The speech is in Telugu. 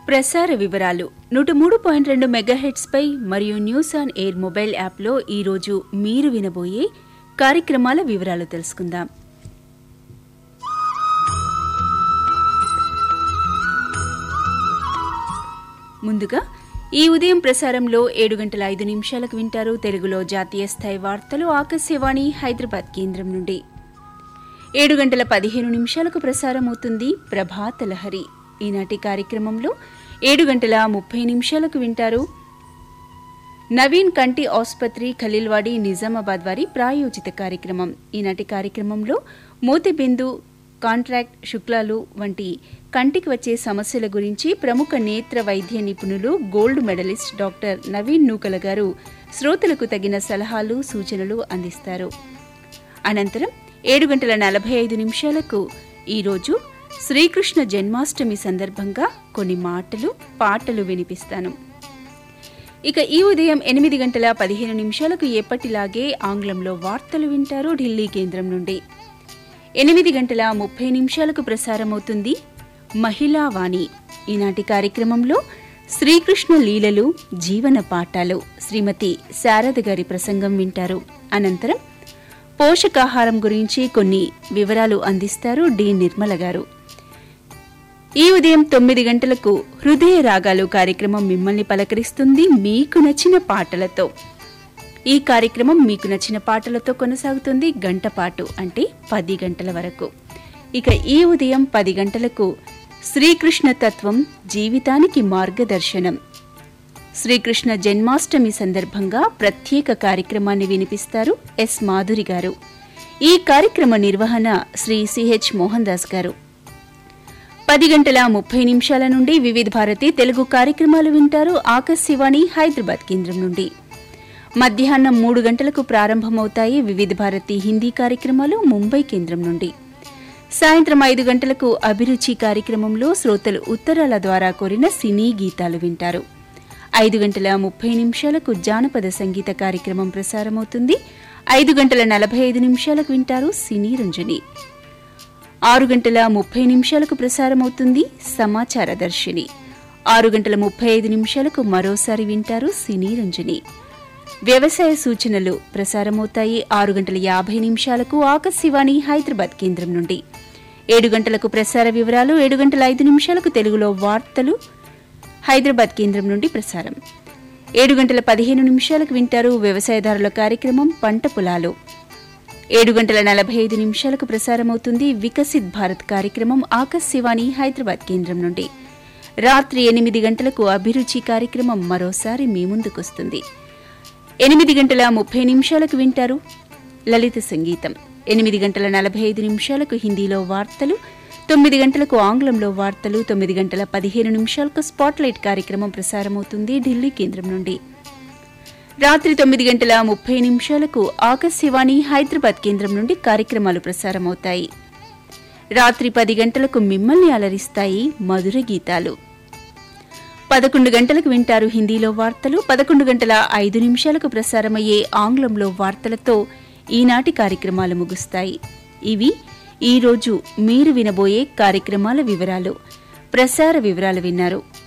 ప్రసార వివరాలు నూట మూడు పాయింట్ రెండు మెగాహెట్స్పై మరియు న్యూస్ ఆన్ ఎయిర్ మొబైల్ యాప్లో ఈరోజు మీరు వినబోయే కార్యక్రమాల వివరాలు తెలుసుకుందాం ముందుగా ఈ ఉదయం ప్రసారంలో ఏడు గంటల ఐదు నిమిషాలకు వింటారు తెలుగులో జాతీయ స్థాయి వార్తలు ఆకాశవాణి హైదరాబాద్ కేంద్రం నుండి ఏడు గంటల పదిహేను నిమిషాలకు ప్రసారం అవుతుంది ప్రభాత లహరి ఈనాటి కార్యక్రమంలో ఏడు గంటల ముప్పై నిమిషాలకు వింటారు నవీన్ కంటి ఆసుపత్రి ఖలీల్వాడి నిజామాబాద్ వారి ప్రాయోజిత కార్యక్రమం ఈనాటి కార్యక్రమంలో మూతిబిందు కాంట్రాక్ట్ శుక్లాలు వంటి కంటికి వచ్చే సమస్యల గురించి ప్రముఖ నేత్ర వైద్య నిపుణులు gold medallist doctor Naveen Nukala garu శ్రోతలకు తగిన సలహాలు సూచనలు అందిస్తారు అనంతరం ఏడు గంటల నలభై ఐదు నిమిషాలకు ఈరోజు శ్రీకృష్ణ జన్మాష్టమి సందర్భంగా కొన్ని మాటలు పాటలు వినిపిస్తాను ఇక ఈ ఉదయం ఎనిమిది గంటల పదిహేను నిమిషాలకు ఎప్పటిలాగే ఆంగ్లంలో వార్తలు వింటారు ఢిల్లీ కేంద్రం నుండి ఎనిమిది గంటల ముప్పై నిమిషాలకు ప్రసారమవుతుంది మహిళా వాణి ఈనాటి కార్యక్రమంలో శ్రీకృష్ణ లీలలు జీవన పాఠాలు శ్రీమతి శారద గారి ప్రసంగం వింటారు అనంతరం పోషకాహారం గురించి కొన్ని వివరాలు అందిస్తారు డి నిర్మల గారు ఈ ఉదయం తొమ్మిది గంటలకు హృదయ రాగాలు కార్యక్రమం మిమ్మల్ని పలకరిస్తుంది మీకు నచ్చిన పాటలతో ఈ కార్యక్రమం మీకు నచ్చిన పాటలతో కొనసాగుతుంది గంట పాటు అంటే పది గంటల వరకు ఇక ఈ ఉదయం పది గంటలకు శ్రీకృష్ణ తత్వం జీవితానికి మార్గదర్శనం శ్రీకృష్ణ జన్మాష్టమి సందర్భంగా ప్రత్యేక కార్యక్రమాన్ని వినిపిస్తారు ఎస్ మాధురి గారు ఈ కార్యక్రమ నిర్వహణ శ్రీ సిహెచ్ మోహన్ దాస్ గారు పది గంటల ముప్పై నిమిషాల నుండి వివిధ భారతి తెలుగు కార్యక్రమాలు వింటారు ఆకాశవాణి హైదరాబాద్ కేంద్రం నుండి మధ్యాహ్నం మూడు గంటలకు ప్రారంభమవుతాయి వివిధ భారతి హిందీ కార్యక్రమాలు ముంబై కేంద్రం నుండి సాయంత్రం ఐదు గంటలకు అభిరుచి కార్యక్రమంలో శ్రోతలు ఉత్తరాల ద్వారా కోరిన సినీ గీతాలు వింటారు ఐదు గంటల ముప్పై నిమిషాలకు జానపద సంగీత కార్యక్రమం ప్రసారమవుతుంది ఐదు గంటల నలభై ఐదు నిమిషాలకు వింటారు సినీ రంజని ఆరు గంటల ముప్పై నిమిషాలకు ప్రసారమవుతుంది సమాచార దర్శిని ఆరు గంటల ముప్పై ఐదు నిమిషాలకు మరోసారి వింటారు సినీ రంజని వ్యవసాయ సూచనలు ప్రసారమవుతాయి ఆరు గంటల యాభై నిమిషాలకు ఆకాశవాణి హైదరాబాద్ కేంద్రం నుండి ఏడు గంటలకు ప్రసార వివరాలు ఏడు గంటల ఐదు నిమిషాలకు తెలుగులో వార్తలు హైదరాబాద్ కేంద్రం నుండి ప్రసారం ఏడు గంటల పదిహేను నిమిషాలకు వింటారు వ్యవసాయదారుల కార్యక్రమం పంట పొలాలు ఏడు గంటల నలభై ఐదు నిమిషాలకు ప్రసారమవుతుంది వికసిత్ భారత్ కార్యక్రమం ఆకాశవాణి హైదరాబాద్ కేంద్రం నుండి రాత్రి ఎనిమిది గంటలకు అభిరుచి కార్యక్రమం మరోసారి మీ ముందుకొస్తుంది ఎనిమిది గంటల ముప్పై నిమిషాలకు వింటారు లలిత సంగీతం ఎనిమిది గంటల నలభై ఐదు నిమిషాలకు హిందీలో వార్తలు తొమ్మిది గంటలకు ఆంగ్లంలో వార్తలు తొమ్మిది గంటల పదిహేను నిమిషాలకు స్పాట్లైట్ కార్యక్రమం ప్రసారమవుతుంది ఢిల్లీ కేంద్రం నుండి రాత్రి తొమ్మిది గంటల ముప్పై నిమిషాలకు ఆకాశవాణి హైదరాబాద్ కేంద్రం నుండి కార్యక్రమాలు ప్రసారమవుతాయి రాత్రి పది గంటలకు మిమ్మల్ని అలరిస్తాయి మధుర గీతాలు పదకొండు గంటలకు వింటారు హిందీలో వార్తలు పదకొండు గంటల ఐదు నిమిషాలకు ప్రసారమయ్యే ఆంగ్లంలో వార్తలతో ఈనాటి కార్యక్రమాలు ముగుస్తాయి ఇవి ఈరోజు మీరు వినబోయే కార్యక్రమాల వివరాలు ప్రసార వివరాలు విన్నారు